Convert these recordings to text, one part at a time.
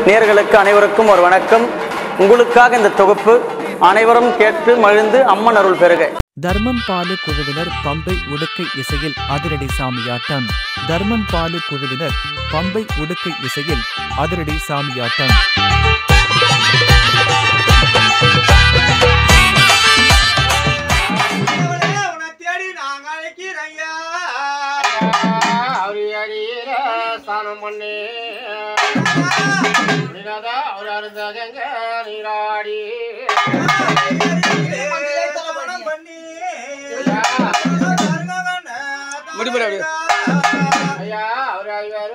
நேர்களுக்கு அனைவருக்கும் ஒரு வணக்கம் உங்களுக்காக இந்த தொகுப்பு அனைவரும் கேட்டு மகிழ்ந்து அம்மன் அருள் பெறுக தர்மம் பாலு குழுவினர் பம்பை உடுக்கை இசையில் அதிரடி சாமியாட்டம் தர்மம் பாலு குழுவினர் பம்பை உடுக்கை இசையில் அதிரடி சாமியாட்டம் உன்னை தேடி நாங்க அழைக்கிறையா அவரு அடியில ஸ்நானம் பண்ணி புனிததா அவர் அருந்தகங்க நீராடி பண்ணி முடிப்படு அப்படியே. ஐயா அவர் ஐவர்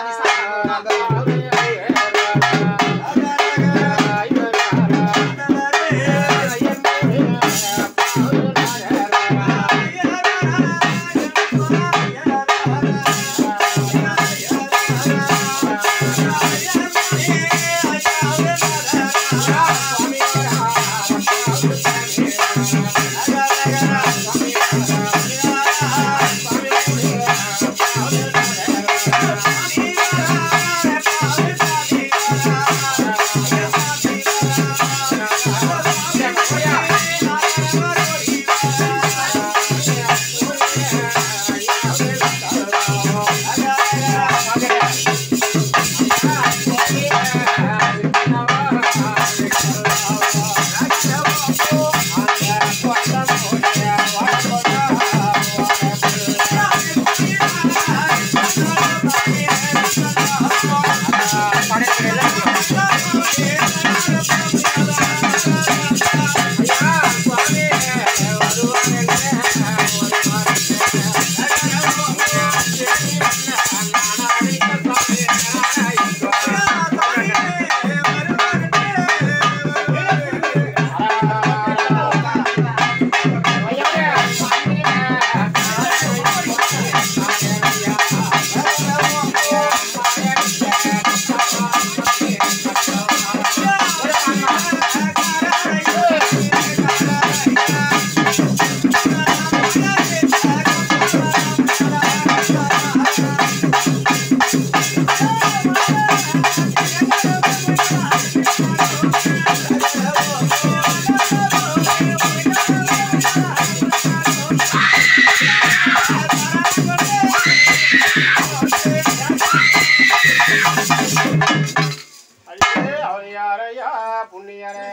அவர் யாரையா புண்ணியரே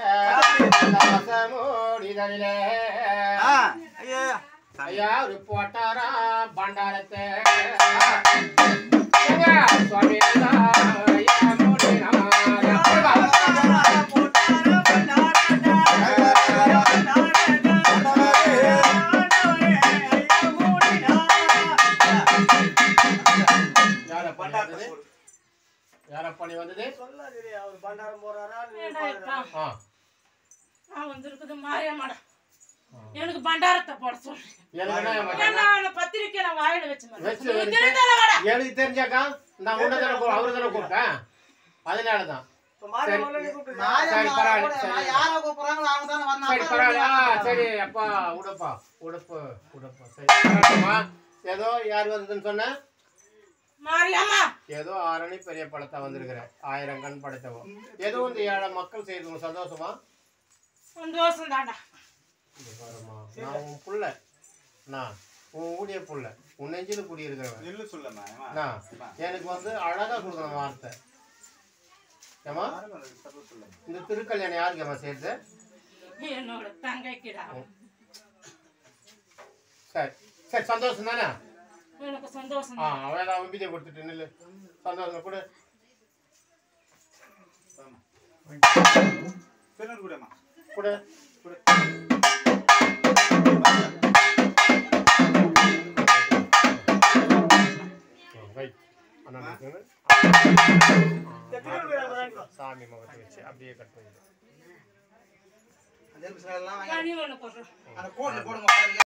மூடிதனிலே ஐயா ஒரு போட்டாரா பண்டாரத்தை சுவாமி ஐயா மூடி யாரப்பா வந்தது யாரப்பா நீ வந்தது ஆ நான் வந்திருக்குது மாரியம்மட எனக்கு பண்டாரத்தை போட சொல்லு எனக்கு என்ன ஏன்னா அவனை பத்திரிக்கை நான் வாயில வச்சு வச்சு மாதிரி வச்சு. திருத்தல வாடா எனக்கு தெரிஞ்சாக்கா நான் உன்னை தானே கூ- அவரு தானே கூப்பிட்டேன் அதனால தான் சரி பரவாயில்ல சரி சரி பரவாயில்ல ஆ, சரி அப்பா உடுப்பா உடுப்பு உடுப்பு சரி பரவாயில்லம்மா. ஏதோ யார் வந்ததுன்னு சொன்ன மாரியம்மா ஏதோ ஆரணி பெரிய படத்தை வந்திருக்கிறேன் ஆயிரம் கண் படைத்தவன் ஏதோ இந்த ஏழை மக்கள் செய்து உனக்கு சந்தோஷமா சந்தோஷம் தாண்டா இங்க பாரும்மா, நான் உன் புள்ள நான் உன் ஊழிய புள்ள உன் நெஞ்சில குடியிருக்கிறவன் நான் எனக்கு வந்து அழகா கொடுக்கணும் வார்த்தை ஏமா இந்த திருக்கல்யாணம் யாருக்கு ஏமா சேர்த்து என்னோட தங்கைக்குடா சரி சரி சந்தோஷம் தானே எனக்கு சந்தோஷம் ஆ அவன் ஏதாவது விபீதியை கொடுத்துட்டு நில்லு சந்தோஷம் கொடு கொடு ஆ, வை. அண்ணா நிறுத்துங்க. ஆ, சாமி முகத்தை வச்சு அப்படியே கட் பண்ணிடு கனி ஒண்ணு போடுறேன் அந்த கோட்ல போடுங்க